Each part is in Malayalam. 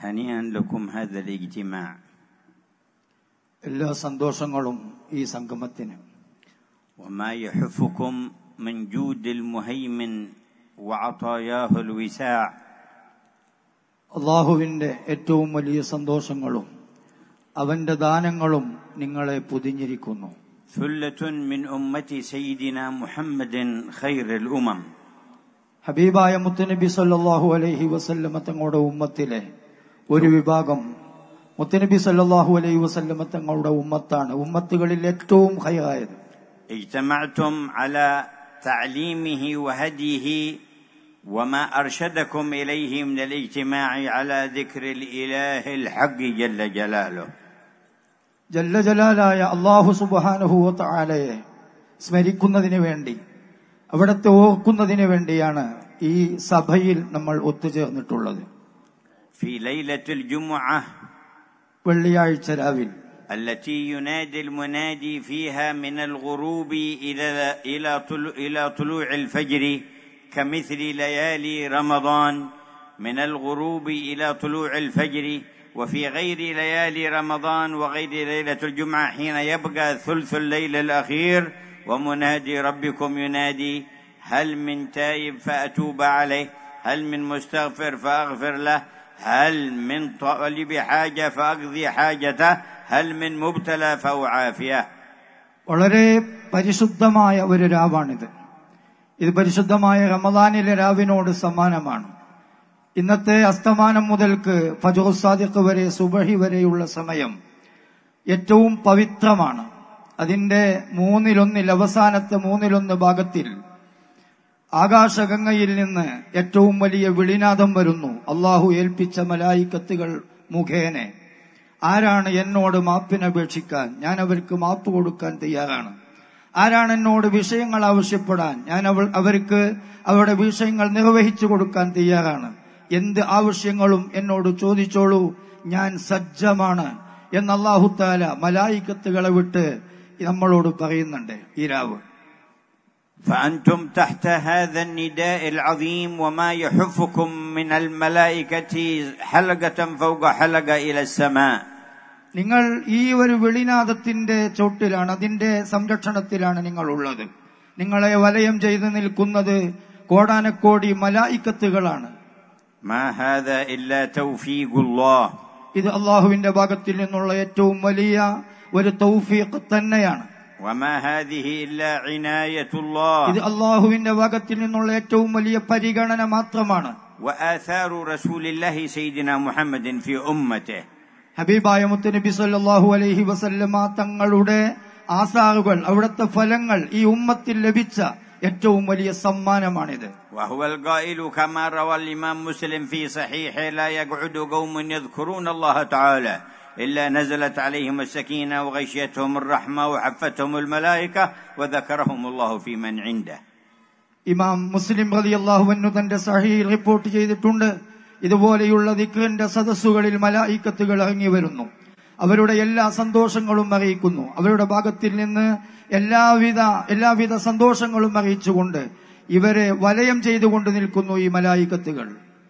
هنيئا لكم هذا الاجتماع എല്ലാ സന്തോഷങ്ങളും ഈ സംഗമത്തിന് وما يحفكم من جود المهيمن وعطاياه الوساع അള്ളാഹുവിന്റെ ഏറ്റവും വലിയ സന്തോഷങ്ങളും അവന്റെ ദാനങ്ങളും നിങ്ങളെ പൊതിഞ്ഞിരിക്കുന്നു ثلة من أمة سيدنا محمد خير الأمم ഹബീബായ മുത്തുനബി സല്ലല്ലാഹു അലൈഹി വസല്ലമ തങ്ങളുടെ ഉമ്മത്തിലെ ഒരു വിഭാഗം മുത്തുനബി സല്ലല്ലാഹു അലൈഹി വസല്ലമ തങ്ങളുടെ ഉമ്മത്താണ് ഉമ്മത്തുകളിൽ ഏറ്റവും ഹൈറായത് اجتمعتم على تعليمه وهديه وما أرشدكم إليه من الاجتماع على ذكر الإله الحق جل ജലാലു ജല്ല ജലാലായ അള്ളാഹു സുബാനഹുവ താലയെ സ്മരിക്കുന്നതിന് വേണ്ടി അവിടത്തെ ഓർക്കുന്നതിന് വേണ്ടിയാണ് ഈ സഭയിൽ നമ്മൾ ഒത്തുചേർന്നിട്ടുള്ളത് في ليلة الجمعة വെള്ളിയാഴ്ച രാവിൽ التي ينادي المنادي فيها من الغروب إلى إلى طلوع إلى طلوع الفجر كمثل ليالي رمضان من الغروب إلى طلوع الفجر وفي غير ليالي رمضان وغير ليلة الجمعة حين يبقى ثلث الليل الأخير ومنادي ربكم ينادي هل من تائب فأتوب عليه هل من مستغفر فأغفر له هل من طالب حاجة فأقضي حاجته هل من مبتلى فأعافيه വളരെ പരിശുദ്ധമായ ഒരു രാവാണിത് ഇത് പരിശുദ്ധമായ റമദാനിലെ രാവിനോട് സമാനമാണ് ഇന്നത്തെ അസ്തമാനം മുതൽക്ക് ഫജുർ സാദിഖ് വരെ സുബഹി വരെയുള്ള സമയം ഏറ്റവും പവിത്രമാണ് അതിന്റെ മൂന്നിലൊന്നിൽ അവസാനത്തെ മൂന്നിലൊന്ന് ഭാഗത്തിൽ ആകാശഗംഗയിൽ നിന്ന് ഏറ്റവും വലിയ വിളിനാദം വരുന്നു അള്ളാഹു ഏൽപ്പിച്ച മലായിക്കത്തുകൾ മുഖേന ആരാണ് എന്നോട് മാപ്പിനപേക്ഷിക്കാൻ ഞാൻ അവർക്ക് മാപ്പ് കൊടുക്കാൻ തയ്യാറാണ് ആരാണ് എന്നോട് വിഷയങ്ങൾ ആവശ്യപ്പെടാൻ ഞാൻ അവൾ അവർക്ക് അവരുടെ വിഷയങ്ങൾ നിർവഹിച്ചു കൊടുക്കാൻ തയ്യാറാണ് എന്ത് ആവശ്യങ്ങളും എന്നോട് ചോദിച്ചോളൂ ഞാൻ സജ്ജമാണ് എന്ന് അള്ളാഹുത്താല മലായിക്കത്തുകളെ വിട്ട് നമ്മളോട് പറയുന്നുണ്ട് ഈ രാവ് فأنتم تحت هذا النداء العظيم وما يحفكم من الملائكة حلقة فوق حلقة إلى السماء നിങ്ങൾ ഈ ഒരു വെളിനാദത്തിന്റെ ചോട്ടിലാണ് അതിന്റെ സംരക്ഷണത്തിലാണ് നിങ്ങൾ ഉള്ളത് നിങ്ങളെ വലയം ചെയ്തു നിൽക്കുന്നത് കോടാനക്കോടി മലായിക്കത്തുകളാണ് ما هذا إلا توفيق الله ഇത് അള്ളാഹുവിന്റെ ഭാഗത്തിൽ നിന്നുള്ള ഏറ്റവും വലിയ ഒരു തൗഫീഖ് തന്നെയാണ് وما هذه إلا عناية الله ഇത് അള്ളാഹുവിന്റെ ഭാഗത്തിൽ നിന്നുള്ള ഏറ്റവും വലിയ പരിഗണന മാത്രമാണ് وآثار رسول الله سيدنا محمد في أمته ഹബീബായ മുത്തനബി സല്ലല്ലാഹു അലൈഹി വസല്ലമ തങ്ങളുടെ ആസാറുകൾ അവിടുത്തെ ഫലങ്ങൾ ഈ ഉമ്മത്തിൽ ലഭിച്ച ഏറ്റവും വലിയ സമ്മാനമാണിത് وهو القائل كما روى الإمام مسلم في صحيحه لا يقعد قوم يذكرون الله تعالى إلا نزلت عليهم السكينة وغشيتهم الرحمة وحفتهم الملائكة وذكرهم الله في من عنده ഇമാം മുസ്ലിം റളിയല്ലാഹുവിനു തന്റെ സഹീൽ റിപ്പോർട്ട് ചെയ്തിട്ടുണ്ട് ഇതുപോലെയുള്ള ദിക്റിന്റെ സദസ്സുകളിൽ മലായിക്കത്തുകൾ ഇറങ്ങി വരുന്നു അവരുടെ എല്ലാ സന്തോഷങ്ങളും അറിയിക്കുന്നു അവരുടെ ഭാഗത്തിൽ നിന്ന് എല്ലാവിധ എല്ലാവിധ സന്തോഷങ്ങളും അറിയിച്ചുകൊണ്ട് ഇവരെ വലയം ചെയ്തുകൊണ്ട് നിൽക്കുന്നു ഈ മലായിക്കത്തുകൾ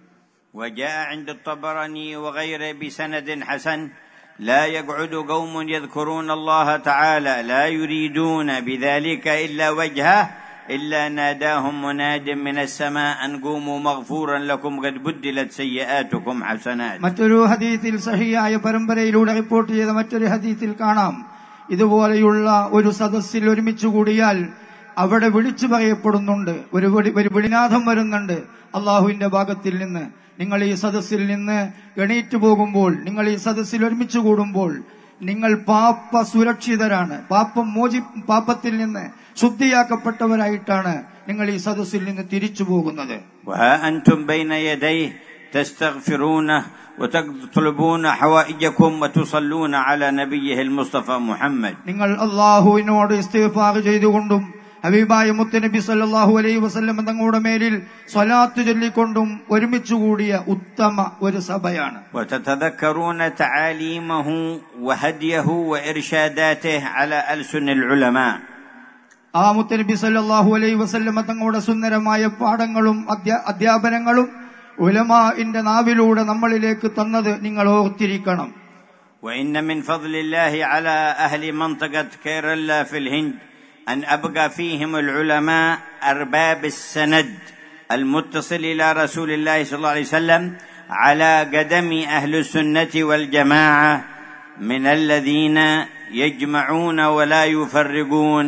وجاء عند الطبراني وغيره بسند حسن لا يقعد قوم يذكرون الله تعالى لا يريدون بذلك الا وجهه الا ناداهم مناد من السماء ان قوموا مغفورا لكم قد بدلت سيئاتكم حسنات മറ്റൊരു ഹദീത്തിൽ സഹിയായ പരമ്പരയിലൂടെ റിപ്പോർട്ട് ചെയ്ത മറ്റൊരു ഹദീത്തിൽ കാണാം ഇതുപോലെയുള്ള ഒരു സദസ്സിൽ ഒരുമിച്ച് കൂടിയാൽ അവിടെ വിളിച്ചു പറയപ്പെടുന്നുണ്ട് ഒരു വിളി- ഒരു വിളിനാഥം വരുന്നുണ്ട് അള്ളാഹുവിന്റെ ഭാഗത്തിൽ നിന്ന് നിങ്ങൾ ഈ സദസ്സിൽ നിന്ന് എണീറ്റു പോകുമ്പോൾ നിങ്ങൾ ഈ സദസ്സിൽ ഒരുമിച്ച് കൂടുമ്പോൾ നിങ്ങൾ പാപ്പ സുരക്ഷിതരാണ് പാപം മോചി പാപത്തിൽ നിന്ന് ശുദ്ധിയാക്കപ്പെട്ടവരായിട്ടാണ് നിങ്ങൾ ഈ സദസ്സിൽ നിന്ന് തിരിച്ചു പോകുന്നത് وها انتم بين يديه تستغفرونه وتطلبون حوائجكم وتصلون على نبيه المصطفى محمد നിങ്ങൾ അള്ളാഹുവിനോട് ഇസ്തിഗ്ഫാർ ചെയ്തുകൊണ്ടും ഹബീബായ മുത്തനബി സല്ലല്ലാഹു അലൈഹി വസല്ലം തങ്ങളുടെ മേലിൽ സ്വലാത്ത് ചൊല്ലിക്കൊണ്ടും ഒരുമിച്ച് കൂടിയ ഉത്തമ ഒരു സഭയാണ് وتتذكرون تعاليمه وهديه وارشاداته على السن العلماء ആ മുത്തനബി സല്ലല്ലാഹു അലൈഹി വസല്ലം തങ്ങളുടെ സുന്ദരമായ പാഠങ്ങളും അധ്യാ- അധ്യാപനങ്ങളും ഉലമാന്റെ നാവിലൂടെ നമ്മളിലേക്ക് തന്നത് നിങ്ങൾ ഓർത്തിരിക്കണം وإن من فضل الله على أهل منطقة كيرلا في الهند أن أبقى فيهم العلماء أرباب السند المتصل إلى رسول الله صلى الله عليه وسلم على قدم أهل السنة والجماعة من الذين يجمعون ولا يفرقون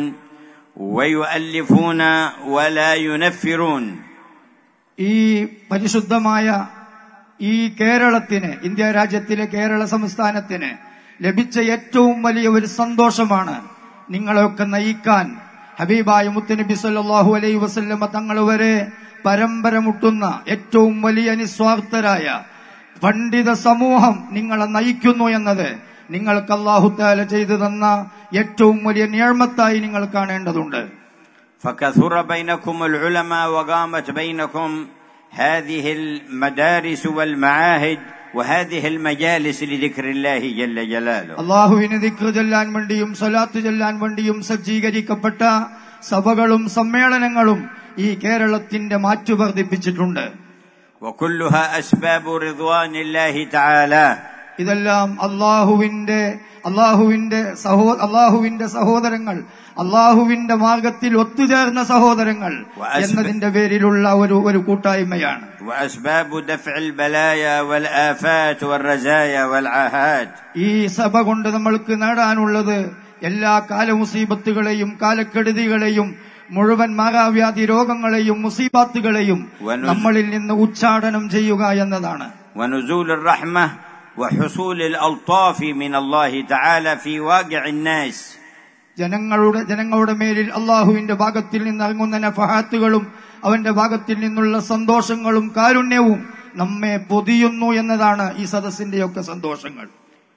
ويؤلفون ولا ينفرون ഈ പരിശുദ്ധമായ ഈ കേരളത്തിന് ഇന്ത്യ രാജ്യത്തിലെ കേരള സംസ്ഥാനത്തിന് ലഭിച്ച ഏറ്റവും വലിയ ഒരു സന്തോഷമാണ് നിങ്ങളെയൊക്കെ നയിക്കാൻ ഹബീബായ മുത്തനബി സല്ലല്ലാഹു അലൈഹി വസല്ലമ തങ്ങൾ വരെ പരമ്പര മുട്ടുന്ന ഏറ്റവും വലിയ നിസ്വാർത്ഥരായ പണ്ഡിത സമൂഹം നിങ്ങളെ നയിക്കുന്നു എന്നത് നിങ്ങൾക്ക് അള്ളാഹുത്താല ചെയ്തു തന്ന ഏറ്റവും വലിയ നിയമത്തായി നിങ്ങൾ കാണേണ്ടതുണ്ട് فكثر بينكم العلماء وقامت بينكم هذه المدارس والمعاهد وهذه المجالس لذكر الله جل جلاله അള്ളാഹുവിന് ദിക്ർ ചെല്ലാൻ വേണ്ടിയും സ്വലാത്ത് ചെല്ലാൻ വേണ്ടിയും സജ്ജീകരിക്കപ്പെട്ട സഭകളും സമ്മേളനങ്ങളും ഈ കേരളത്തിന്റെ മാറ്റു വർദ്ധിപ്പിച്ചിട്ടുണ്ട് وكلها اسباب رضوان الله تعالى ഇതെല്ലാം അള്ളാഹുവിന്റെ അള്ളാഹുവിന്റെ സഹോ അള്ളാഹുവിന്റെ സഹോദരങ്ങൾ അള്ളാഹുവിന്റെ മാർഗത്തിൽ ഒത്തുചേർന്ന സഹോദരങ്ങൾ വഅസ്ബ- എന്നതിന്റെ പേരിലുള്ള ഒരു ഒരു കൂട്ടായ്മയാണ് واسباب دفع البلايا والافات والرزايا والعاهات ഈ സഭ കൊണ്ട് നമ്മൾക്ക് നേടാനുള്ളത് എല്ലാ കാലമുസീബത്തുകളെയും കാലക്കെടുതികളെയും മുഴുവൻ മാറാവ്യാധി രോഗങ്ങളെയും മുസീബാത്തുകളെയും വനു- നമ്മളിൽ നിന്ന് ഉച്ചാടനം ചെയ്യുക എന്നതാണ് ونزول الرحمه وحصول الالطاف من الله تعالى في واقع الناس ജനങ്ങളുടെ ജനങ്ങളുടെ മേലിൽ അള്ളാഹുവിന്റെ ഭാഗത്തിൽ നിന്ന് ഇറങ്ങുന്ന നഫഹാത്തുകളും അവന്റെ ഭാഗത്തിൽ നിന്നുള്ള സന്തോഷങ്ങളും കാരുണ്യവും നമ്മെ പൊതിയുന്നു എന്നതാണ് ഈ സദസ്സിന്റെയൊക്കെ സന്തോഷങ്ങൾ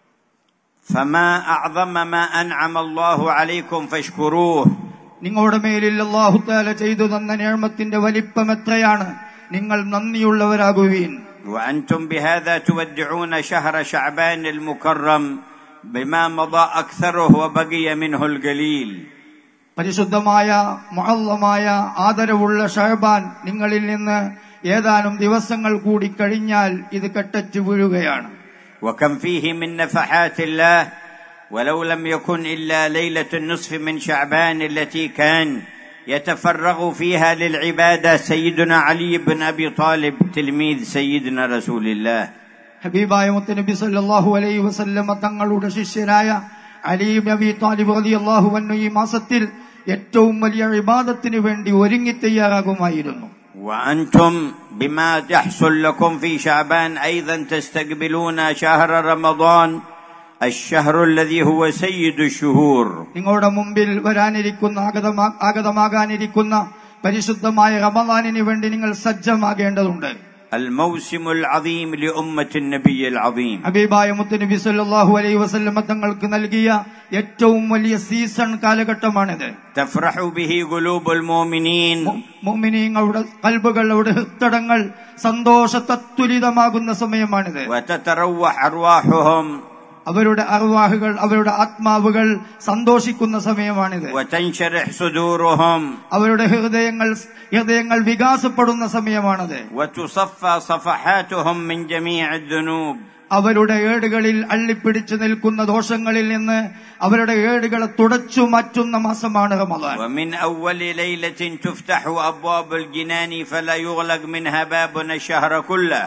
فما اعظم ما انعم الله عليكم فاشكروه നിങ്ങളുടെ മേലിൽ അള്ളാഹുത്താല ചെയ്തു തന്ന നേഴ്മത്തിന്റെ വലിപ്പം എത്രയാണ് നിങ്ങൾ നന്ദിയുള്ളവരാകുവീൻ وانتم بهذا تودعون شهر شعبان المكرم بما مضى اكثره وبقي منه القليل പരിശുദ്ധമായ മുഅല്ലമായ ആദരവുള്ള ഷഹബാൻ നിങ്ങളിൽ നിന്ന് ഏതാനും ദിവസങ്ങൾ കൂടി കഴിഞ്ഞാൽ ഇത് കെട്ടച്ചു വീഴുകയാണ് وكم فيه من نفحات الله ولو لم يكن الا ليله النصف من شعبان التي كان يتفرغ فيها للعباده سيدنا علي بن ابي طالب تلميذ سيدنا رسول الله ഹബീബായ മുത്തനബി സല്ലല്ലാഹു അലൈഹി വസല്ലമ തങ്ങളുടെ ശിഷ്യനായ അലി നബി താലിബ് റളിയല്ലാഹു അൻഹു ഈ മാസത്തിൽ ഏറ്റവും വലിയ ഇബാദത്തിന് വേണ്ടി ഒരുങ്ങി തയ്യാറാകുമായിരുന്നു وانتم بما يحصل لكم في شعبان ايضا تستقبلون شهر رمضان الشهر الذي هو سيد الشهور നിങ്ങളുടെ മുമ്പിൽ വരാനിരിക്കുന്ന ആഗതമാ ആഗതമാകാനിരിക്കുന്ന പരിശുദ്ധമായ റമദാനിന് വേണ്ടി നിങ്ങൾ സജ്ജമാകേണ്ടതുണ്ട് الموسم العظيم لامه النبي العظيم ഹബീബായ മുത്തനബി സല്ലല്ലാഹു അലൈഹി വസല്ലമ തങ്ങൾക്ക് നൽകിയ ഏറ്റവും വലിയ സീസൺ കാലഘട്ടമാണിത് تفرح به قلوب المؤمنين മുഅ്മിനീങ്ങളുടെ കൽബുകളുടെ ഹൃത്തടങ്ങൾ സന്തോഷ തത്തുലിതമാകുന്ന സമയമാണിത് وتتروح ارواحهم അവരുടെ അർവാഹുകൾ അവരുടെ ആത്മാവുകൾ സന്തോഷിക്കുന്ന സമയമാണിത് وتنشرح صدورهم അവരുടെ ഹൃദയങ്ങൾ ഹൃദയങ്ങൾ വികാസപ്പെടുന്ന സമയമാണത് وتصفى صفحاتهم من جميع الذنوب അവരുടെ ഏടുകളിൽ അള്ളിപ്പിടിച്ചു നിൽക്കുന്ന ദോഷങ്ങളിൽ നിന്ന് അവരുടെ ഏടുകളെ തുടച്ചു മാറ്റുന്ന മാസമാണ് റമദാൻ ومن اول ليله تفتح ابواب الجنان فلا يغلق منها باب الشهر كله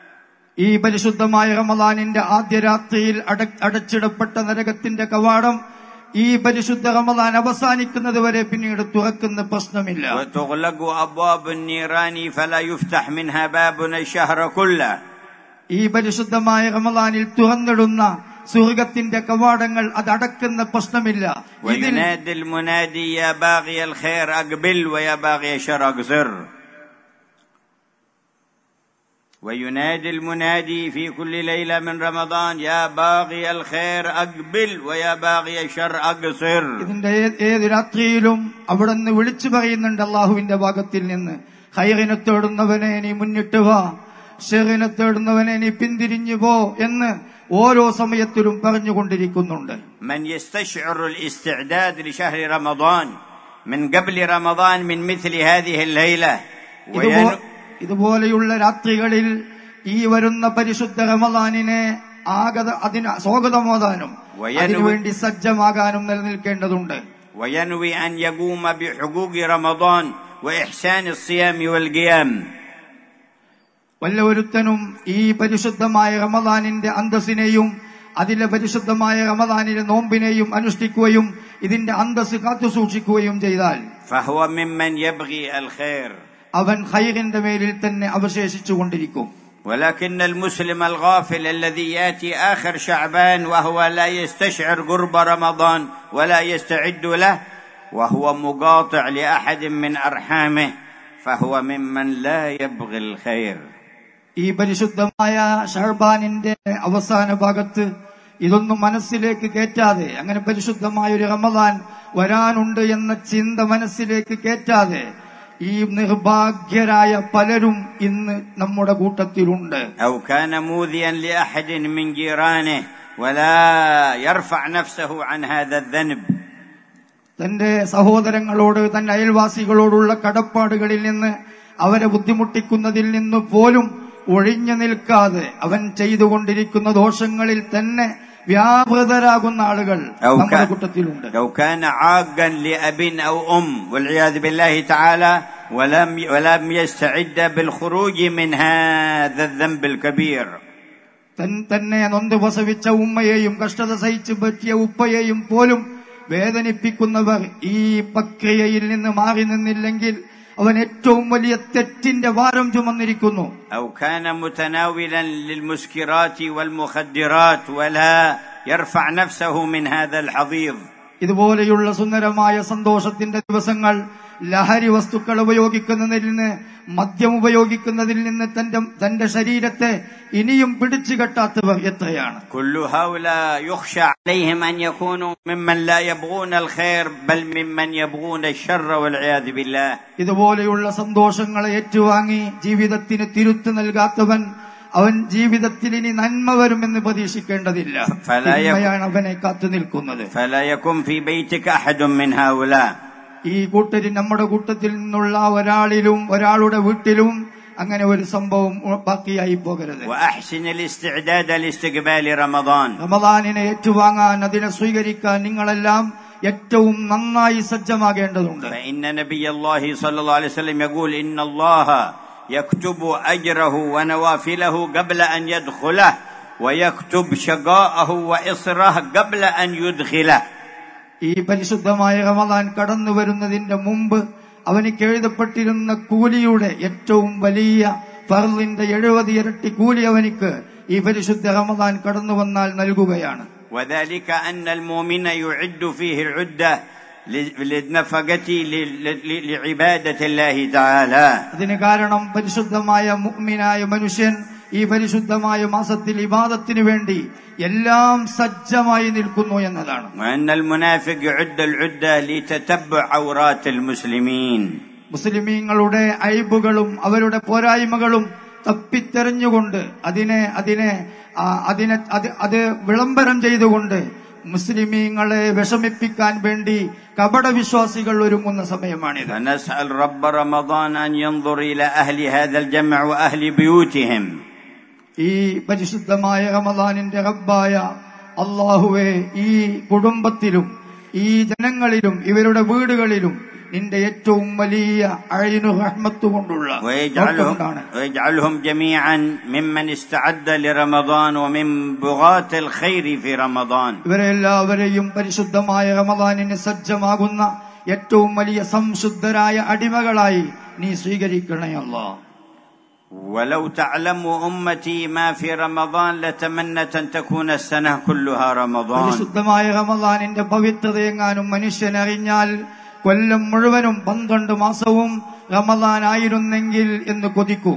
ഈ പരിശുദ്ധമായ റമദാനിന്റെ ആദ്യ രാത്രിയിൽ അട- അടച്ചിടപ്പെട്ട നരകത്തിന്റെ കവാടം ഈ പരിശുദ്ധ റമദാൻ അവസാനിക്കുന്നത് വരെ പിന്നീട് തുറക്കുന്ന പ്രശ്നമില്ല وتغلق ابواب النيران فلا يفتح منها باب الشهر كله ഈ പരിശുദ്ധമായ റമദാനിൽ തുറന്നിടുന്ന സ്വർഗത്തിന്റെ കവാടങ്ങൾ അത് അടക്കുന്ന പ്രശ്നമില്ല ഇതിൽ وينادي المنادي يا باغي الخير اقبل ويا باغي الشر اقصر وينادي المنادي في كل ليله من رمضان يا باغي الخير اقبل ويا باغي الشر اقصر ഇതിന്റെ ഏ- ഏത് രാത്രിയിലും അവിടെ നിന്ന് വിളിച്ചു പറയുന്നുണ്ട് അള്ളാഹുവിന്റെ ഭാഗത്തിൽ നിന്ന് ഹൈറിനെ തേടുന്നവനെ നീ മുന്നിട്ട് വാ ഷെറിനെ തേടുന്നവനെ നീ പിന്തിരിഞ്ഞു പോ എന്ന് ഓരോ സമയത്തിലും പറഞ്ഞുകൊണ്ടിരിക്കുന്നുണ്ട് من يستشعر الاستعداد لشهر رمضان من قبل رمضان من مثل هذه الليله وين إذا ഇതുപോലെയുള്ള രാത്രികളിൽ ഈ വരുന്ന പരിശുദ്ധ റമദാനിനെ ആഗത അതിന് സ്വാഗതമോദാനും വയനു- അതിനുവേണ്ടി സജ്ജമാകാനും നിലനിൽക്കേണ്ടതുണ്ട് وينوي ان يقوم بحقوق رمضان واحسان الصيام والقيام വല്ലൊരുത്തനും ഈ പരിശുദ്ധമായ റമദാനിന്റെ അന്തസ്സിനെയും അതിലെ പരിശുദ്ധമായ റമദാനിലെ നോമ്പിനെയും അനുഷ്ഠിക്കുകയും ഇതിന്റെ അന്തസ് കാത്തുസൂക്ഷിക്കുകയും ചെയ്താൽ فهو ممن يبغي الخير അവൻ ഖൈറിന്റെ മേലിൽ തന്നെ അവശേഷിച്ചുകൊണ്ടിരിക്കും ولكن المسلم الغافل الذي ياتي اخر شعبان وهو لا يستشعر قرب رمضان ولا يستعد له وهو مقاطع لاحد من ارحامه فهو ممن لا يبغي الخير ഈ പരിശുദ്ധമായ ഷഹബാനിന്റെ അവസാന ഭാഗത്ത് ഇതൊന്നും മനസ്സിലേക്ക് കയറ്റാതെ അങ്ങനെ പരിശുദ്ധമായ ഒരു റമദാൻ വരാനുണ്ട് എന്ന ചിന്ത മനസ്സിലേക്ക് കയറ്റാതെ ഈ നിർഭാഗ്യരായ പലരും ഇന്ന് നമ്മുടെ കൂട്ടത്തിലുണ്ട് او كان موذيا لاحد من جيرانه ولا يرفع نفسه عن هذا الذنب തന്റെ സഹോദരങ്ങളോട് തന്റെ അയൽവാസികളോടുള്ള കടപ്പാടുകളിൽ നിന്ന് അവരെ ബുദ്ധിമുട്ടിക്കുന്നതിൽ നിന്ന് പോലും ഒഴിഞ്ഞു നിൽക്കാതെ അവൻ ചെയ്തുകൊണ്ടിരിക്കുന്ന ദോഷങ്ങളിൽ തന്നെ വ്യാപൃതരാകുന്ന ആളുകൾ أو നമ്മുടെ كان, കൂട്ടത്തിലുണ്ട് لو كان عاقا لأب أو أم والعياذ بالله تعالى ولم ولم يستعد بالخروج من هذا الذنب الكبير തൻ തന്നെ നൊന്ത് പ്രസവിച്ച ഉമ്മയെയും കഷ്ടത സഹിച്ചു പറ്റിയ ഉപ്പയെയും പോലും വേദനിപ്പിക്കുന്നവർ ഈ പ്രക്രിയയിൽ നിന്ന് മാറി നിന്നില്ലെങ്കിൽ അവൻ ഏറ്റവും വലിയ തെറ്റിന്റെ ഭാരം ചുമന്നിരിക്കുന്നു أو كان متناولا للمسكرات والمخدرات ولا يرفع نفسه من هذا الحضيض ഇതുപോലെയുള്ള സുന്ദരമായ സന്തോഷത്തിന്റെ ദിവസങ്ങൾ ലഹരി വസ്തുക്കൾ ഉപയോഗിക്കുന്നതിൽ നിന്ന് മദ്യം ഉപയോഗിക്കുന്നതിൽ നിന്ന് തന്റെ തന്റെ ശരീരത്തെ ഇനിയും പിടിച്ചു കെട്ടാത്തവർ എത്രയാണ് كل هؤلاء يخشى عليهم أن يكونوا ممن لا يبغون الخير بل ممن يبغون الشر والعياذ بالله ഇതുപോലെയുള്ള സന്തോഷങ്ങളെ ഏറ്റുവാങ്ങി ജീവിതത്തിന് തിരുത്തു നൽകാത്തവൻ അവൻ ജീവിതത്തിൽ ഇനി നന്മ വരുമെന്ന് പ്രതീക്ഷിക്കേണ്ടതില്ല ഫലായ- തിന്മയാണ് അവനെ കാത്തു നിൽക്കുന്നത് فلا يكن في بيتك أحد من هؤلاء ഈ കൂട്ടരിൽ നമ്മുടെ കൂട്ടത്തിൽ നിന്നുള്ള ഒരാളിലും ഒരാളുടെ വീട്ടിലും അങ്ങനെ ഒരു സംഭവം ബാക്കിയായി പോകരുത് وأحسن الاستعداد لاستقبال رمضان റമദാനിനെ ഏറ്റുവാങ്ങാൻ അതിനെ സ്വീകരിക്കാൻ നിങ്ങളെല്ലാം ഏറ്റവും നന്നായി സജ്ജമാകേണ്ടതുണ്ട് فإن نبي الله صلى الله عليه وسلم يقول إن الله يكتب أجره ونوافله قبل أن يدخله ويكتب شقاءه وإصره قبل أن يدخله ഈ പരിശുദ്ധമായ റമദാൻ കടന്നു വരുന്നതിന്റെ മുമ്പ് അവനിക്ക് എഴുതപ്പെട്ടിരുന്ന കൂലിയുടെ ഏറ്റവും വലിയ ഫർലിന്റെ എഴുപത് ഇരട്ടി കൂലി അവനിക്ക് ഈ പരിശുദ്ധ റമദാൻ കടന്നു വന്നാൽ നൽകുകയാണ് وذلك أن المؤمن يعد فيه العدة للنفقة لعبادة الله تعالى അതിന് കാരണം പരിശുദ്ധമായ മുഅ്മിനായ മനുഷ്യൻ ഈ പരിശുദ്ധമായ മാസത്തിൽ ഇബാദത്തിന് വേണ്ടി എല്ലാം സജ്ജമായി നിൽക്കുന്നു എന്നതാണ് وأن المنافق يعد العدة لتتبع عورات المسلمين മുസ്ലിമീങ്ങളുടെ അയബുകളും അവരുടെ പോരായ്മകളും തപ്പിത്തെറിഞ്ഞുകൊണ്ട് അതിനെ അതിനെ ആ, അതിനെ അത് അത് വിളംബരം ചെയ്തുകൊണ്ട് മുസ്ലിമീങ്ങളെ വിഷമിപ്പിക്കാൻ വേണ്ടി കപടവിശ്വാസികൾ ഒരുങ്ങുന്ന സമയമാണിത് فنسأل رب رمضان أن ينظر إلى أهل هذا الجمع وأهل بيوتهم ഈ പരിശുദ്ധമായ റമദാനിന്റെ റബ്ബായ അള്ളാഹുവെ ഈ കുടുംബത്തിലും ഈ ജനങ്ങളിലും ഇവരുടെ വീടുകളിലും നിന്റെ ഏറ്റവും വലിയ അഴിനു റഹ്മത്ത് കൊണ്ടുള്ള ويجعلهم, നോട്ടമുണ്ടാണ്. ويجعلهم جميعا ممن استعد لرمضان ومن بغاة الخير في رمضان ഇവരെ എല്ലാവരെയും പരിശുദ്ധമായ റമദാനിന് സജ്ജമാകുന്ന ഏറ്റവും വലിയ സംശുദ്ധരായ അടിമകളായി നീ സ്വീകരിക്കണേ അല്ലാ ولو تعلم أمتي ما في رمضان لتمنت أن تكون السنة كلها رمضان പരിശുദ്ധമായ റമദാനിന്റെ പവിത്രതയെങ്ങാനും മനുഷ്യൻ അറിഞ്ഞാൽ കൊല്ലം മുഴുവനും പന്ത്രണ്ട് മാസവും റമദാൻ ആയിരുന്നെങ്കിൽ എന്ന് കൊതിക്കും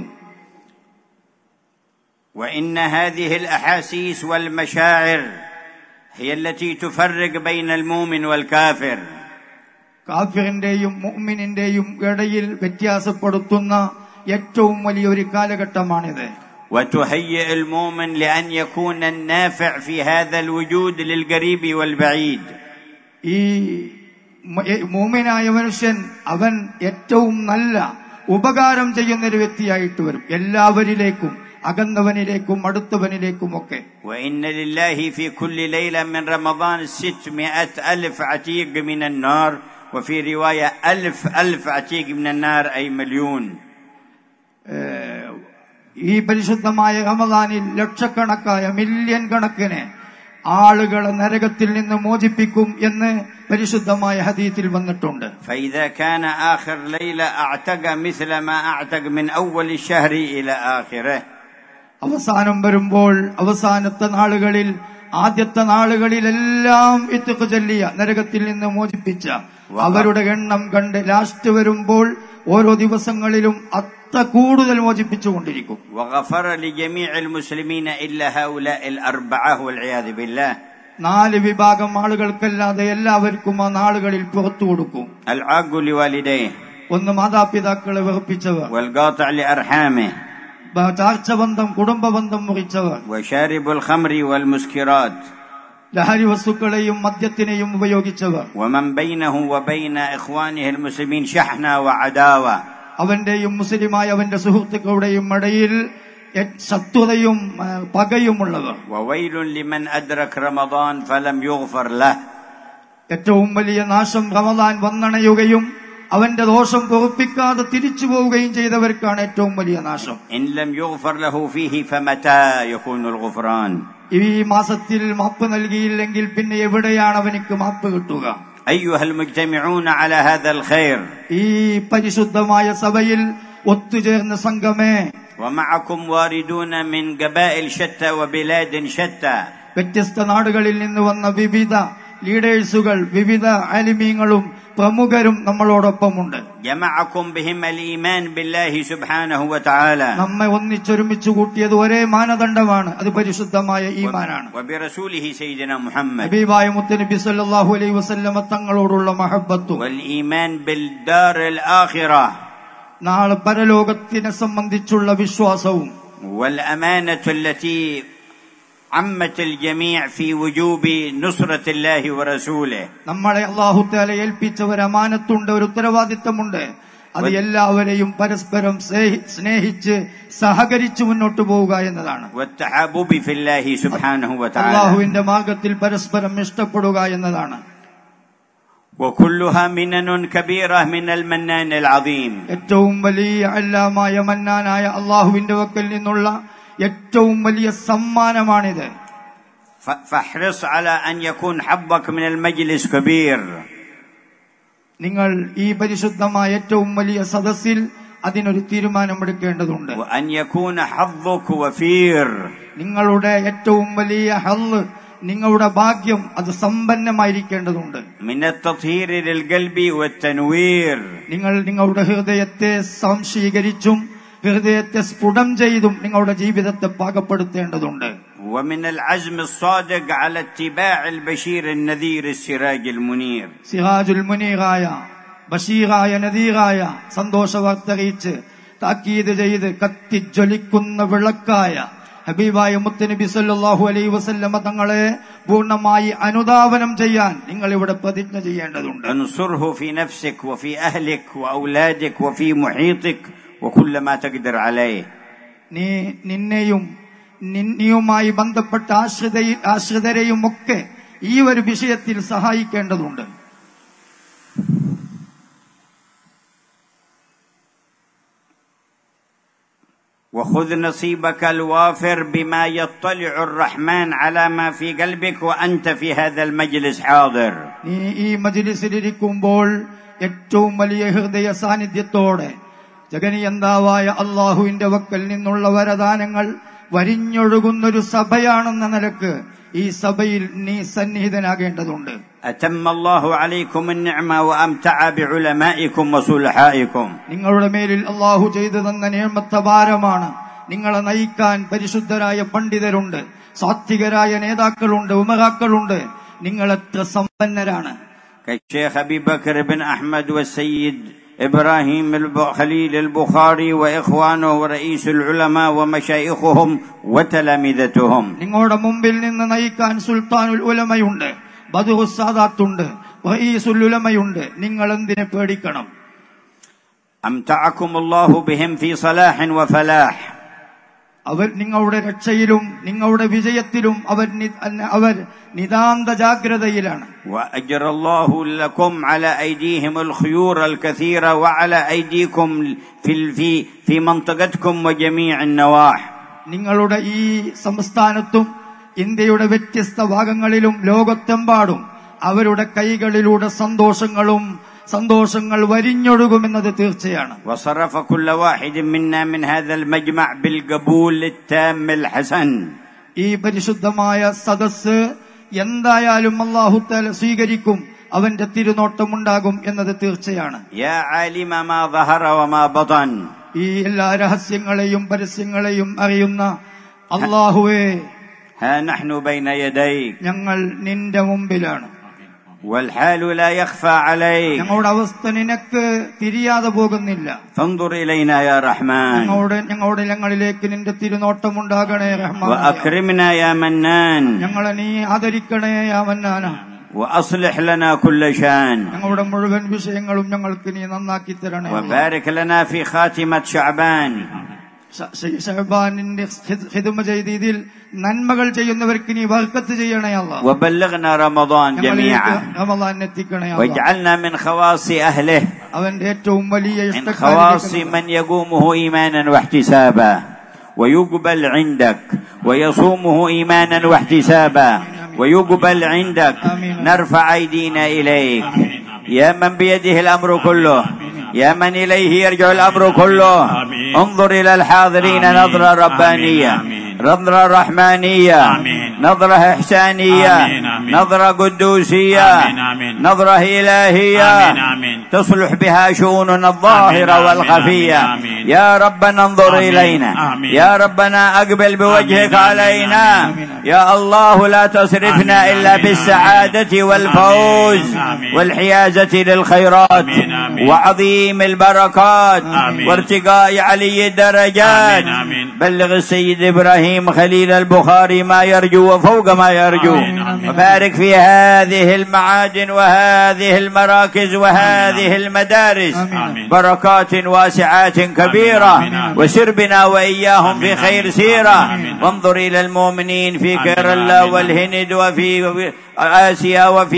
وإن هذه الأحاسيس والمشاعر هي التي تفرق بين المؤمن والكافر കാഫിറിന്റെയും മുഅ്മിനിന്റെയും ഇടയിൽ വ്യത്യാസപ്പെടുത്തുന്ന ഏറ്റവും വലിയൊരു കാലഘട്ടമാണിത് وتهيئ المؤمن لأن يكون النافع في هذا الوجود للقريب والبعيد ഈ മ- ഏ- മൂമിനായ മനുഷ്യൻ അവൻ ഏറ്റവും നല്ല ഉപകാരം ചെയ്യുന്ന ഒരു വ്യക്തിയായിട്ട് വരും എല്ലാവരിലേക്കും അകന്നവനിലേക്കും അടുത്തവനിലേക്കുമൊക്കെ وإن لله في كل ليلة من رمضان ستمائة ألف عتيق من النار وفي رواية ألف ألف عتيق من النار أي مليون ഏഹ്, ഈ പരിശുദ്ധമായ റമദാനിൽ ലക്ഷക്കണക്കായ മില്യൺ കണക്കിന് ആളുകളെ നരകത്തിൽ നിന്ന് മോചിപ്പിക്കും എന്ന് പരിശുദ്ധമായ ഹദീത്തിൽ വന്നിട്ടുണ്ട് فإذا كان آخر ليلة أعتق مثل ما أعتق من أول الشهر إلى آخره അവസാനം വരുമ്പോൾ അവസാനത്തെ നാളുകളിൽ ആദ്യത്തെ നാളുകളിലെല്ലാം ഇത്തുക്ക് ചൊല്ലിയ നരകത്തിൽ നിന്ന് മോചിപ്പിച്ച അവരുടെ എണ്ണം കണ്ട് ലാസ്റ്റ് വരുമ്പോൾ ഓരോ ദിവസങ്ങളിലും അത്ര കൂടുതൽ മോചിപ്പിച്ചുകൊണ്ടിരിക്കും وغفر لجميع المسلمين إلا هؤلاء الأربعة والعياذ بالله നാല് വിഭാഗം ആളുകൾക്കല്ലാതെ എല്ലാവർക്കും ആ നാളുകളിൽ പുറത്തു കൊടുക്കും العاق لوالديه ഒന്ന് മാതാപിതാക്കളെ വെറുപ്പിച്ചവർ والقاطع لأرحامه ബ- ചാർച്ചബന്ധം കുടുംബബന്ധം മുറിച്ചവർ وشارب الخمر والمسكرات ലഹരി വസ്തുക്കളെയും മദ്യത്തിനെയും ഉപയോഗിച്ചവർ ومن بينه وبين إخوانه المسلمين شحنة وعداوة അവന്റെയും മുസ്ലിമായ അവന്റെ സുഹൃത്തുക്കളുടെയും ഇടയിൽ എ- ശത്രുതയും ആ, പകയുമുള്ളവർ وويل لمن أدرك رمضان فلم يغفر له ഏറ്റവും വലിയ നാശം റമദാൻ വന്നണയുകയും അവന്റെ ദോഷം പൊറുപ്പിക്കാതെ തിരിച്ചു പോവുകയും ചെയ്തവർക്കാണ് ഏറ്റവും വലിയ നാശം إن لم يغفر له فيه فمتى يكون الغفران ഈ മാസത്തിൽ മാപ്പ് നൽകിയില്ലെങ്കിൽ പിന്നെ എവിടെയാണ് അവനിക്ക് മാപ്പ് കിട്ടുക أيها المجتمعون على هذا الخير ഈ പരിശുദ്ധമായ സഭയിൽ ഒത്തുചേർന്ന സംഘമേ ومعكم واردون من قبائل شتى وبلاد شتى വ്യത്യസ്ത നാടുകളിൽ നിന്ന് വന്ന വിവിധ ലീഡേഴ്സുകൾ വിവിധ ആലിമീങ്ങളും പ്രമുഖരും നമ്മളോടൊപ്പമുണ്ട് جمعكم بهم الإيمان بالله سبحانه وتعالى നമ്മെ ഒന്നിച്ചൊരുമിച്ച് കൂട്ടിയത് ഒരേ മാനദണ്ഡമാണ് അത് പരിശുദ്ധമായ ഈമാനാണ് وبرسوله سيدنا محمد ഹബീബായ മുത്തനബി സല്ലല്ലാഹു അലൈഹി വസല്ലമ തങ്ങളോടുള്ള മഹബത്തും والإيمان بالدار الآخرة നാളെ പരലോകത്തിനെ സംബന്ധിച്ചുള്ള വിശ്വാസവും والأمانة التي عمت الجميع في وجوب نصرة الله ورسوله നമ്മളെ അള്ളാഹുത്താല ഏൽപ്പിച്ച ഒരു അമാനത്തുണ്ട് ഒരു ഉത്തരവാദിത്തമുണ്ട് അത് എല്ലാവരെയും പരസ്പരം സ്നേഹി- സ്നേഹിച്ച് സഹകരിച്ച് മുന്നോട്ട് പോവുക എന്നതാണ് والتحابب في الله سبحانه وتعالى അള്ളാഹുവിന്റെ മാർഗത്തിൽ പരസ്പരം ഇഷ്ടപ്പെടുക എന്നതാണ് وكلها منن كبيرة من المنان العظيم ഏറ്റവും വലിയ അല്ലാമായ മന്നാനായ അള്ളാഹുവിന്റെ വക്കൽ നിന്നുള്ള ഏറ്റവും വലിയ സമ്മാനമാണിത് ف- فاحرص على أن يكون حظك من المجلس كبير നിങ്ങൾ ഈ പരിശുദ്ധമായ ഏറ്റവും വലിയ സദസ്സിൽ അതിനൊരു തീരുമാനമെടുക്കേണ്ടതുണ്ട് وأن يكون حظك وفير നിങ്ങളുടെ ഏറ്റവും വലിയ ഹല്ല് നിങ്ങളുടെ ഭാഗ്യം അത് സമ്പന്നമായിരിക്കേണ്ടതുണ്ട് من التطهير للقلب والتنوير നിങ്ങൾ നിങ്ങളുടെ ഹൃദയത്തെ സംശീകരിച്ചും ഹൃദയത്തെ സ്ഫുടം ചെയ്തും നിങ്ങളുടെ ജീവിതത്തെ പാകപ്പെടുത്തേണ്ടതുണ്ട് ومن العزم الصادق على اتباع البشير النذير السراج المنير സിറാജുൽ മുനീറായ ബഷീറായ നദീറായ സന്തോഷവാർത്ത അറിയിച്ച് താക്കീത് ചെയ്ത് കത്തിജ്വലിക്കുന്ന വിളക്കായ ഹബീബായ മുത്തനബി സല്ലല്ലാഹു അലൈഹി വസല്ലമ തങ്ങളെ പൂർണ്ണമായി അനുധാവനം ചെയ്യാൻ നിങ്ങൾ ഇവിടെ പ്രതിജ്ഞ ചെയ്യേണ്ടതുണ്ട് انصره في نفسك وفي أهلك وأولادك وفي محيطك وكل ما تقدر عليه നീ നിന്നെയും നിന്നെയുമായി ബന്ധപ്പെട്ട ആശ്രിത ആശ്രിതരെയും ഒക്കെ ഈ ഒരു വിഷയത്തിൽ സഹായിക്കേണ്ടതുണ്ട് وخذ نصيبك الوافر بما يطلع الرحمن على ما في قلبك وأنت في هذا المجلس حاضر നീ ഈ മജിലിസിലിരിക്കുമ്പോൾ ഏറ്റവും വലിയ ഹൃദയ സാന്നിധ്യത്തോടെ ജഗനിയന്താവായ അള്ളാഹുവിന്റെ വക്കൽ നിന്നുള്ള വരദാനങ്ങൾ വരിഞ്ഞൊഴുകുന്നൊരു സഭയാണെന്ന നിലക്ക് ഈ സഭയിൽ നീ സന്നിഹിതനാകേണ്ടതുണ്ട് أتم الله عليكم النعمة وأمتع بعلمائكم وصلحائكم നിങ്ങളുടെ മേലിൽ അള്ളാഹു ചെയ്തു തന്ന നിയമത്തഭാരമാണ് നിങ്ങളെ നയിക്കാൻ പരിശുദ്ധരായ പണ്ഡിതരുണ്ട് സാത്വികരായ നേതാക്കളുണ്ട് ഉമറാക്കളുണ്ട് നിങ്ങൾ എത്ര സമ്പന്നരാണ് كالشيخ أبي بكر بن أحمد والسيد إبراهيم الب- خليل البخاري وإخوانه ورئيس العلماء ومشايخهم وتلامذتهم നിങ്ങളുടെ മുമ്പിൽ നിന്ന് നയിക്കാൻ സുൽത്താനുൽ ഉലമയുണ്ട് ബദുഹുസാദാത്തുണ്ട് റഈസുൽ ഉലമയുണ്ട് നിങ്ങൾ എന്തിനെ പേടിക്കണം امتعكم الله بهم في صلاح وفلاح അവർ നിങ്ങളുടെ രക്ഷയിലും നിങ്ങളുടെ വിജയത്തിലും അവർ നി- അവർ നിതാന്ത ജാഗ്രതയിലാണ് واجرى الله لكم على ايديهم الخيور الكثيره وعلى ايديكم في في في منطقتكم وجميع النواح നിങ്ങളുടെ ഈ സംസ്ഥാനത്തും ഇന്ത്യയുടെ വ്യത്യസ്ത ഭാഗങ്ങളിലും ലോകത്തെമ്പാടും അവരുടെ കൈകളിലൂടെ സന്തോഷങ്ങളും സന്തോഷങ്ങൾ വരിഞ്ഞൊഴുകുമെന്നത് തീർച്ചയാണ് وصرف كل واحد منا من هذا المجمع بالقبول التام الحسن ഈ പരിശുദ്ധമായ സദസ് എന്തായാലും അള്ളാഹുത്താല സ്വീകരിക്കും അവന്റെ തിരുനോട്ടമുണ്ടാകും എന്നത് തീർച്ചയാണ് يا عالم ما ظهر وما بطن ഈ എല്ലാ രഹസ്യങ്ങളെയും പരസ്യങ്ങളെയും അറിയുന്ന അള്ളാഹുവേ ها نحن بين يديك ഞങ്ങൾ നിന്റെ മുമ്പിലാണ് والحال لا يخفى عليك ഞങ്ങളുടെ അവസ്ഥ നിനക്ക് തിരിയാതെ പോകുന്നില്ല فانظر الينا يا رحمن ഞങ്ങളുടെ ഞങ്ങളുടെ ഞങ്ങളിലേക്ക് നിന്റെ തിരുനോട്ടമുണ്ടാകണേ റഹ്മാൻ واكرمنا يا منان ഞങ്ങളെ നീ ആദരിക്കണേ യാമന്നാന واصلح لنا كل شان ഞങ്ങളുടെ മുഴുവൻ വിഷയങ്ങളും ഞങ്ങൾക്ക് നീ നന്നാക്കി തരണേ وبارك لنا في خاتمه شعبان ഷ- ഷ- ഷഹബാനിന്റെ ഹിദ്- ഹിദ്മ ചെയ്ത് ഇതിൽ നന്മകൾ ചെയ്യുന്നവർക്ക് നീ വർക്കത്ത് ചെയ്യണേ അല്ല وبلغنا رمضان ഞങ്ങളിലേക്ക് جميعا റമളാൻ എത്തിക്കണേ അല്ലാ. واجعلنا من خواص اهله അവന്റെ ഏറ്റവും വലിയ من ഇഷ്ടക്കാരിലേക്ക് خواص من يقومه ايمانا واحتسابا ويقبل عندك ويصومه ايمانا واحتسابا ويقبل عندك آمين. نرفع ايدينا اليك يا من بيده الامر كله يا من اليه يرجع الامر كله آمين. انظر الى الحاضرين آمين. نظره ربانيه آمين. نظره رحمانيه آمين. نظره احسانيه آمين. آمين. نظره قدوسيه آمين. آمين. نظره الهيه آمين. آمين. تصلح بها شؤوننا الظاهرة آمين. والخفية آمين. آمين. يا ربنا انظر آمين. إلينا آمين. يا ربنا أقبل بوجهك آمين. علينا آمين. يا الله لا تصرفنا آمين. إلا آمين. بالسعادة والفوز آمين. والحيازة للخيرات آمين. آمين. وعظيم البركات آمين. وارتقاء علي الدرجات آمين. آمين. بلغ السيد إبراهيم خليل البخاري ما يرجو وفوق ما يرجو آمين. آمين. وبارك في هذه المعادن وهذه المراكز وهذه المدارس آمين. بركات واسعات كبيرة آمين. آمين. وسر بنا وإياهم في آمين. خير سيرة آمين. وانظر إلى المؤمنين في آمين. كيرلا آمين. والهند وفي وفي آسيا وفي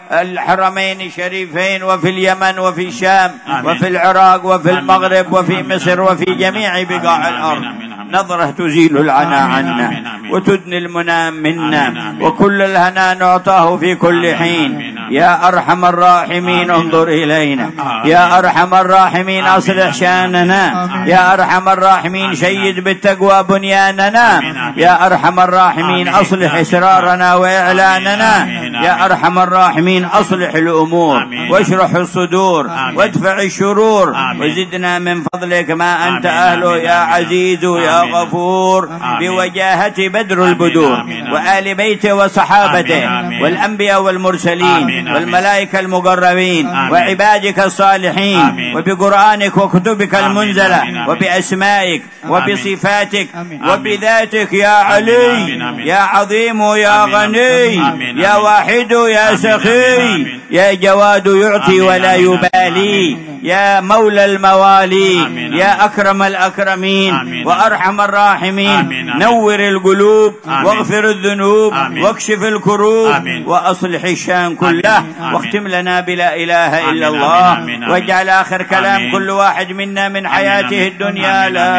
الحرمين الشريفين وفي اليمن وفي الشام آمين. وفي العراق وفي آمين. المغرب وفي آمين. مصر وفي جميع بقاع آمين. الأرض آمين. آمين. نظرة تزيل العنا آمين. عنا آمين. آمين. وتدني المنى منا آمين. آمين. وكل الهنا نعطاه في كل آمين. حين آمين. آمين. يا أرحم الراحمين آمين. انظر إلينا آمين. يا أرحم الراحمين آمين. أصلح شاننا آمين. يا أرحم الراحمين آمين. شيد بالتقوى بنياننا آمين. آمين. يا أرحم الراحمين آمين. أصلح آمين. إسرارنا وإعلاننا آمين. يا أرحم الراحمين أصلح الأمور آمين. واشرح الصدور آمين. وادفع الشرور آمين. وزدنا من فضلك ما أنت آمين. أهله آمين. يا آمين. عزيز يا آمين. غفور آمين. بوجاهة بدر البدور آمين. وآل بيته وصحابته آمين. آمين. والأنبياء والمرسلين آمين. آمين. والملائكة المقربين آمين. وعبادك الصالحين آمين. وبقرآنك وكتبك آمين. المنزلة آمين. آمين. وبأسمائك وبصفاتك آمين. وبذاتك يا علي آمين. آمين. يا عظيم يا آمين. غني آمين. يا آمين. واحد يا آمين. سخي آمين. يا جواد يعطي آمين. ولا آمين. يبالي آمين. يا مولى الموالي آمين. يا أكرم الأكرمين آمين. وأرحم الراحمين آمين. آمين. نور القلوب آمين. واغفر الذنوب آمين. واكشف الكروب آمين. وأصلح الشان كله آمين. آمين. واختم لنا بلا إله آمين. إلا آمين. الله آمين. آمين. واجعل آخر كلام آمين. كل واحد منا من حياته آمين. الدنيا آمين. لا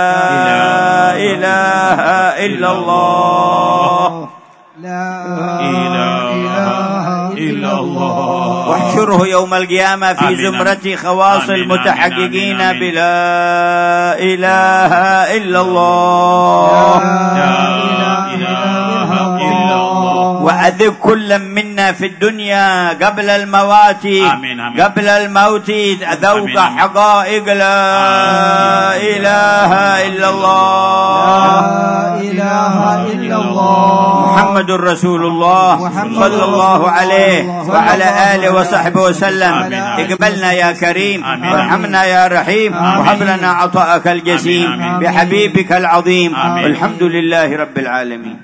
آمين. إله إلا الله لا إله إلا الله واحشره يوم القيامة في آمين. زمرة خواص آمين. المتحققين آمين. آمين. بلا إله إلا الله لا إله إلا الله وأذق كل منا في الدنيا قبل الموات آمين. آمين. قبل الموت ذوق آمين. حقائق لا إله إلا الله لا إله إلا الله محمد رسول الله محمد صلى الله رسول عليه الله وعلى صلى الله آله وصحبه وسلم آمين. اقبلنا يا كريم آمين. وارحمنا يا رحيم آمين. وهب لنا عطاءك الجسيم آمين. بحبيبك العظيم آمين. والحمد لله رب العالمين